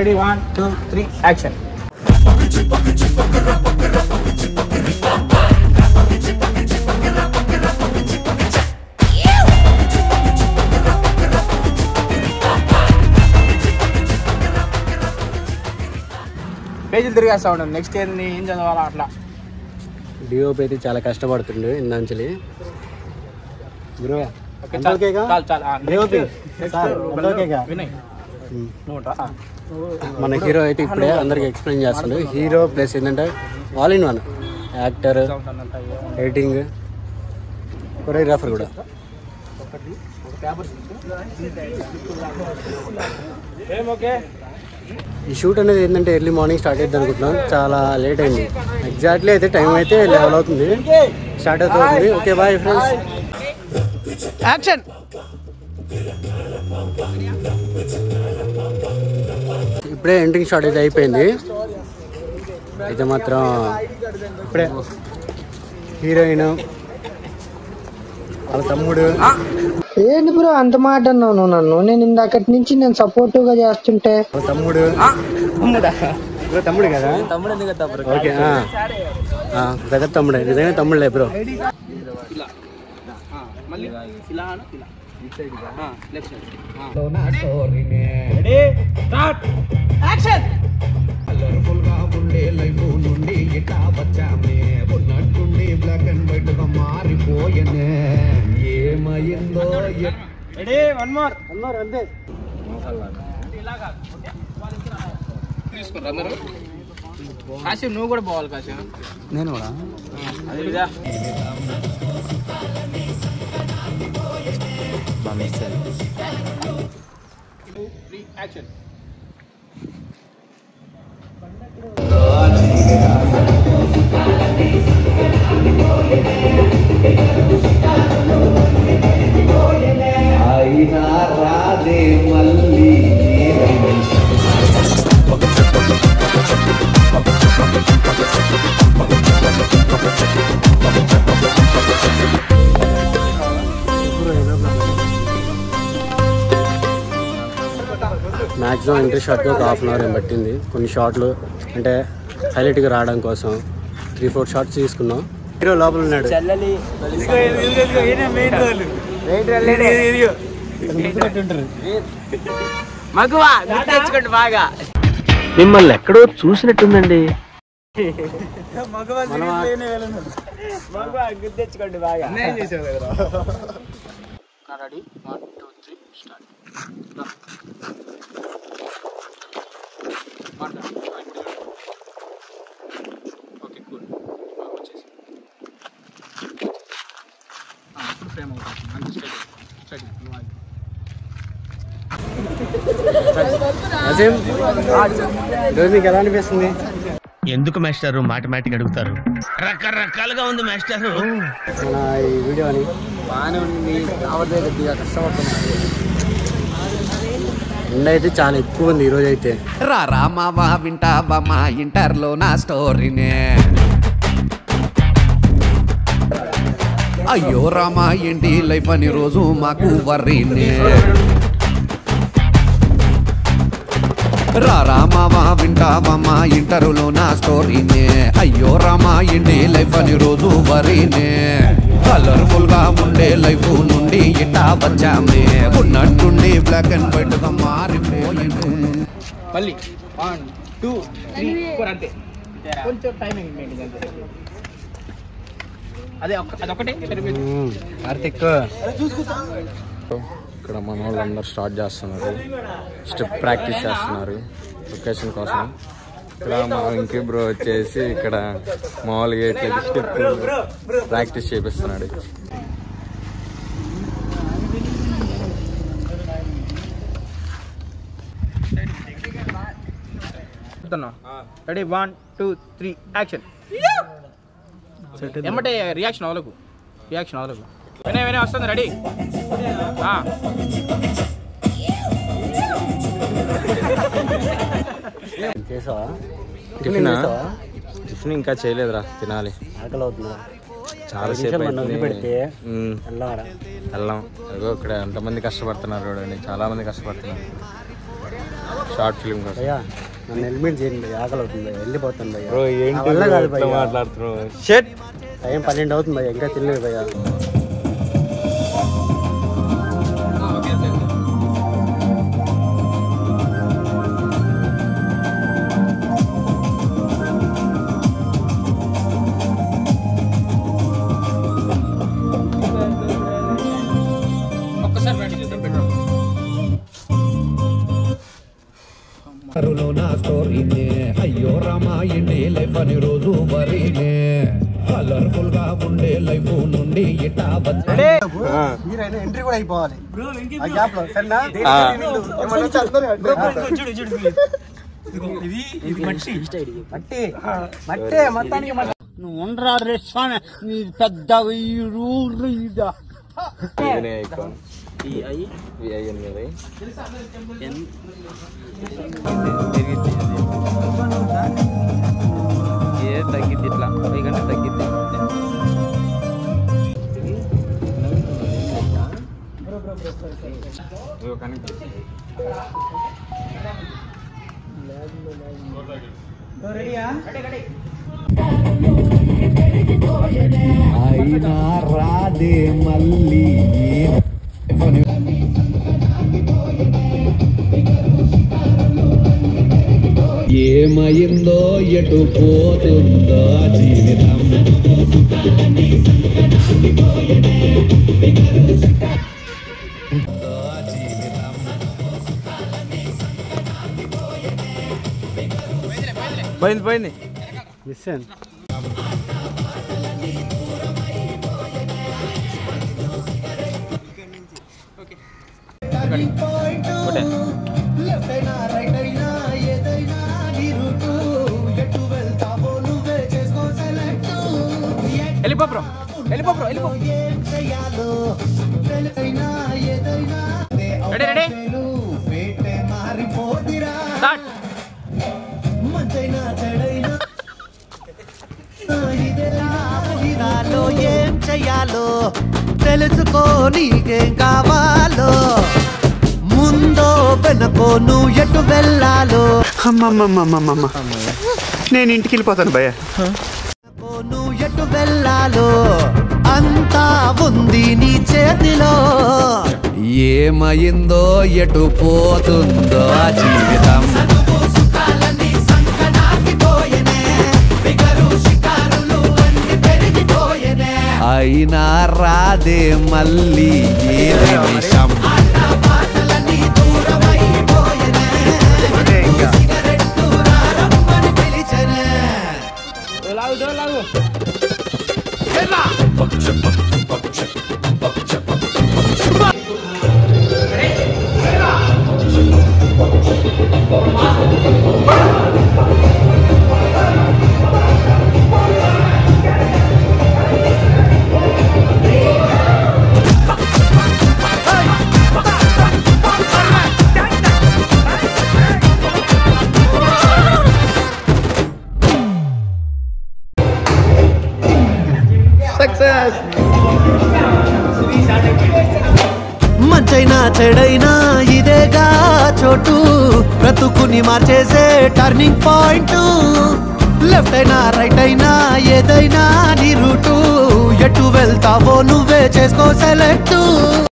Ready one two three action పేజీలు తిరిగేస్తా ఉండండి నెక్స్ట్ ఏంది ఏం చదవాలా అట్లా డిఓపి అయితే చాలా కష్టపడుతుండు ఇందాంచలి గురువు ఓకే, చాలు, చాలు, చాలు. ఆ, డిఓపి next సార్ ఓకేగా వినయ్ నువ్వు రా. మన హీరో అయితే ఇప్పుడే అందరికి ఎక్స్ప్లెయిన్ చేస్తుండు హీరో ప్లస్ ఏంటంటే all in one actor sound అన్నట్టు అయ్యో. ఎడిటింగ్ కొరియోగ్రాఫర్ కూడా ఏం ఓకే ఈ షూట్ అనేది ఏంటంటే ఎర్లీ మార్నింగ్ స్టార్ట్ అవుతుంది అనుకుంటున్నాం చాలా లేట్ అయింది ఎగ్జాక్ట్లీ అయితే టైం అయితే లెవెల్ అవుతుంది స్టార్ట్ అవుతుంది ఓకే బాయ్ ఫ్రెండ్స్ యాక్షన్ ఇప్పుడే ఎంట్రింగ్ షాట్ అయితే అయిపోయింది అయితే మాత్రం ఇప్పుడే హీరోయిన్ వాళ్ళ తమ్ముడు ఏంది బ్రో అంత మాట అన్నావు నువ్వు నన్ను నేను ఇందాకటి నుంచి నేను సపోర్టివ్ గా చేస్తుంటే వాళ్ళ తమ్ముడు బ్రో తమ్ముడు కదా తమ్ముడు ఎందుకు తప్పరు ఓకే బ్రదర్ తమ్ముడే నిజంగా తమ్ముడులే బ్రో మళ్ళీ ఇలా అను, ఇలా left side ready start action ready one more one more అంతే తీసుకోరు అందరూ కాశీ నువ్వు కూడా పోవాలి కాశీ నేను కూడా అదే విధా యాక్షన్ మ్యాక్సిమం ఎంట్రీ షాట్కి ఒక హాఫ్ అన్ అవర్ ఏం పట్టింది కొన్ని షాట్లు అంటే హైలైట్గా రావడం కోసం త్రీ ఫోర్ షార్ట్స్ తీసుకున్నాం హీరో లోపల ఉన్నాడు మగువా గుర్తించుకోండి బాగా మిమ్మల్ని ఎక్కడో చూసినట్టుందండి మగువా గుర్తించుకోండి బాగా నేను చేసావు కదా ready one two three start okay cool వచ్చేసి ఇప్పుడు ఫ్రేమ్ అవుతుంది అంత స్టడీ స్టడీ నువ్వు ఆగు. అసేం ఈరోజు మీకు ఎలా అనిపిస్తుంది ఎందుకు మాస్టారు మాటమాటిక్ అడుగుతారు రకరకాలుగా ఉంది మాస్టారు మన ఈ వీడియోని బాగానే ఉంది కావద్దే కొద్దిగా కష్టపడుతున్నాను ఎండ అయితే చాలా ఎక్కువ ఉంది ఈరోజు అయితే రా రామావా వింటావా మా ఇంటర్లో నా స్టోరీనే అయ్యో రామా ఏంటి లైఫ్ అని రోజు మాకు వర్రీనే రా రామావా వింటావా మా ఇంటర్లో నా స్టోరీనే అయ్యో రామా ఏంటి లైఫ్ అని రోజు వరీనే కలర్ఫుల్ గా ఉండే లైఫ్ నుండి ఇట్టా వచ్చామే ఉన్నట్టుండి బ్లాక్ అండ్ వైట్ గా మారిపోయింది మళ్ళీ వన్ టూ త్రీ ఫోర్ అంతే కొంచెం టైమింగ్ మెయింటైన్ అంతే అదే ఒక్క- అదొకటే సరిపోయింది కార్తిక్ ఇక్కడ మన వాళ్ళందరూ స్టార్ట్ చేస్తున్నారు స్టెప్ ప్రాక్టీస్ చేస్తున్నారు లొకేషన్ కోసం ఇక్కడ మా ఇంకి బ్రో వచ్చేసి ఇక్కడ మామూలుగా ఇట్లా స్టెప్ ప్రాక్టీస్ చేపిస్తున్నాడు ready one two three action ఏమంటే రియాక్షన్ అవ్వలకు రియాక్షన్ అవ్వలకు వినయ్ వినయ్ వస్తుంది రెడీ చేసావా టిఫిన్ చేసావా టిఫిన్ ఇంకా చేయలేదురా తినాలి ఆకలి అవుతుందా చాలా ఐదు సేపు నిమిషాలు మనం అవుతుంది. వదిలిపెడితే మ్మ్. వెళ్ళారా వెళ్ళాం అదిగో ఇక్కడ ఎంతమంది కష్టపడుతున్నారు చూడండి చాలా మంది కష్టపడుతున్నారు షార్ట్ ఫిల్మ్ కోసం భయ్యా నన్ను హెల్మెట్ చేయండి భయ్యా ఆకలి అవుతుంది భయ్యా వెళ్ళిపోతాను భయ్యా బ్రో నా ఏంటి వల్ల bro కాదు ఇట్లా భయ్యా మాట్లాడుతున్నావు షెట్ టైం పన్నెండు అవుతుంది భయ్యా ఇంకా తినలేదు భయ్యా కరులో నా స్టోరీనే అయ్యో రామాయణి లైఫ్ అని రోజు వరీనే కలర్ఫుల్ గా ఉండే లైఫ్ నుండి ఇటా వచ్చా మీరైనా ఎంట్రీ కూడా అయిపోవాలి ఆ గ్యాప్ లో సరేనా మట్టి మట్టే మొత్తానికి మట్టి నువ్వు ఉండరా రే స్వామి నీ పెద్ద ఏ తగ్గిద్ది ఇట్లా వెయ్యి గంట తగ్గిద్ది అయినా రాదే మళ్ళీ ఏమైందో ఎటు పోతుందో జీవితం పోయింది పోయింది మిస్ అయ్యాను వెళ్ళిపో బ్రో వెళ్ళిపో బ్రో వెళ్ళిపో రెడీ రెడీ స్టార్ట్ ఏం చెయ్యాలో తెలుసుకో నీకేం కావాలో ముందో వెనకో నువ్వు ఎటు వెళ్ళాలో అమ్మమ్మమ్మమ్మమ్మ నేను ఇంటికి వెళ్ళిపోతాను భయ్యా నువ్వు ఎటు వెళ్ళాలో అంతా ఉంది నీ చేతిలో ఏమైందో ఎటు పోతుందో ఆ జీవితం అయినా రాదే మళ్ళీ ఏ నిమిషం మంచైనా చెడైనా ఇదేగా చోటు బ్రతుకుని మార్చేసే టర్నింగ్ పాయింట్ లెఫ్ట్ అయినా రైట్ అయినా ఏదైనా నీ రూటు ఎటు వెళ్తావో నువ్వే చేసుకో సెలెక్ట్